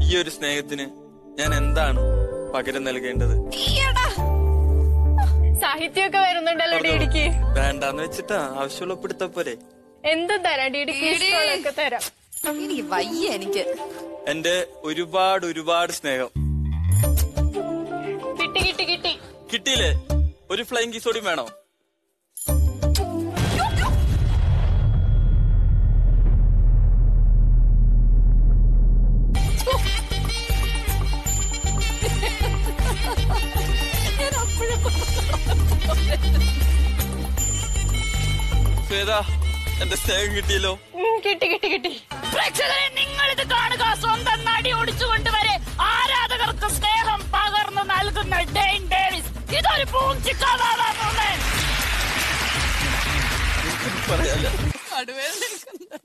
ഈ ഒരു സ്നേഹത്തിന് ഞാൻ എന്താണ് പകരം നൽകേണ്ടത് സാഹിത്യമൊക്കെ വരുന്നുണ്ടല്ലോ ഡിഡിക്ക് വേണ്ടാന്ന് വെച്ചിട്ടാ ആവശ്യമുള്ള പിടുത്ത പോലെ എന്തും തരാം ഡിഡിക്ക് ഇഷ്ടമുള്ളതൊക്കെ തരാം എനിക്ക് വയ്യ എനിക്ക് എന്റെ ഒരുപാട് ഒരുപാട് സ്നേഹം കിട്ടി കിട്ടി കിട്ടി കിട്ടിയില്ലേ ഒരു ഫ്ലൈങ് കിസ് കൂടി വേണോ ശ്വേത എന്റെ സ്നേഹം കിട്ടിയല്ലോ ഉം, കിട്ടി കിട്ടി കിട്ടി പ്രേക്ഷകരെ നിങ്ങൾ ഇത് കാണുക സ്വന്തം നടി ഓടിച്ചുകൊണ്ടുവരെ ആരാധകർക്ക് സ്നേഹം പകർന്നു നൽകുന്ന ഡെയിൻ ഡേവിസ് ഇതൊരു പൂഞ്ചിക്കാവാണ് പറയാലോ നടുവേദന എടുക്കുന്നു.